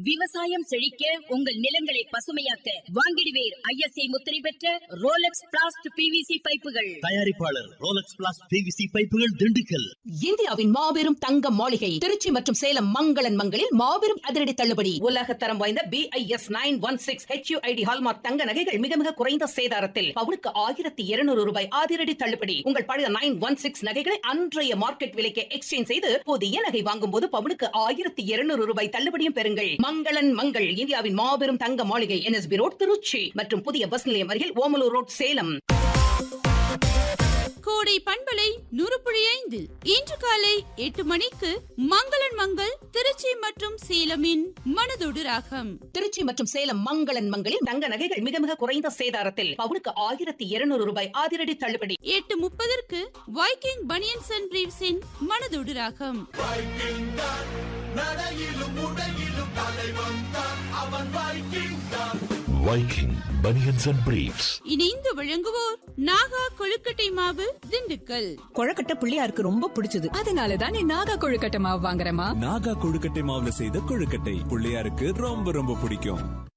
விவசாயம் செழிக்க உங்கள் நிலங்களை பசுமையாக்க வாங்கிடுவேர் ஐஎஸ்ஐ முத்திரை பெற்ற ரோலக்ஸ் பிளாஸ்ட் பிவிசி பைப்புகள் தயாரிப்பாளர் ரோலக்ஸ் பிளாஸ் பிவிசி பைப்புகள் திண்டுக்கல் இந்தியாவின் மாபெரும் தங்க மாளிகை திருச்சி மற்றும் சேலம் மங்களன் மங்களில் மாபெரும் அதிரடி தள்ளுபடி உலக தரம் வாய்ந்த B I S nine one six HUID hallmark தங்க நகைகள் மிக மிக குறைந்த சேதாரத்தில் பவுனுக்கு ஆயிரத்தி இருநூறு ரூபாய் அதிரடி தள்ளுபடி உங்கள் பழைய நைன் ஒன் சிக்ஸ் நகைகளை அன்றைய மார்க்கெட் விலைக்கு எக்ஸ்சேஞ்ச் செய்து புதிய நகை வாங்கும் போது பவுனுக்கு ஆயிரத்தி இருநூறு ரூபாய் தள்ளுபடியும் பெறுங்கள் மங்களன் மங்கள் இந்தியாவின் மாபெரும் தங்க மாளிகை என்எஸ்பி ரோட் திருச்சி மற்றும் புதிய பஸ் நிலையம் அருகில் ஓமலூர் ரோட் சேலம் கோடை பண்பலை நூறுபுழி ஐந்து இன்று காலை எட்டு மணிக்கு மங்களன் மங்கள் திருச்சி மற்றும் சேலமின் மனதொடு ராகம் திருச்சி மற்றும் சேலம் மங்களன் மங்களில் தங்க நகைகள் மிக மிக குறைந்த சேதாரத்தில் பவுனுக்கு ஆயிரத்தி இருநூறு ரூபாய் அதிரடி தள்ளுபடி எட்டு முப்பதற்கு வைக்கிங் பனியன்ஸ் அண்ட் பிரீவ்ஸின் மனதொடு ராகம் Viking Bunions and Briefs. இணைந்து வழங்குவோர் நாகா கொழுக்கட்டை மாவு திண்டுக்கல் கொழக்கட்டை பிள்ளையாருக்கு ரொம்ப பிடிச்சது அதனால தான் நீ நாகா கொழுக்கட்டை மாவு வாங்குறமா நாகா கொழுக்கட்டை மாவுல செய்த கொழுக்கட்டை பிள்ளையாருக்கு ரொம்ப ரொம்ப பிடிக்கும்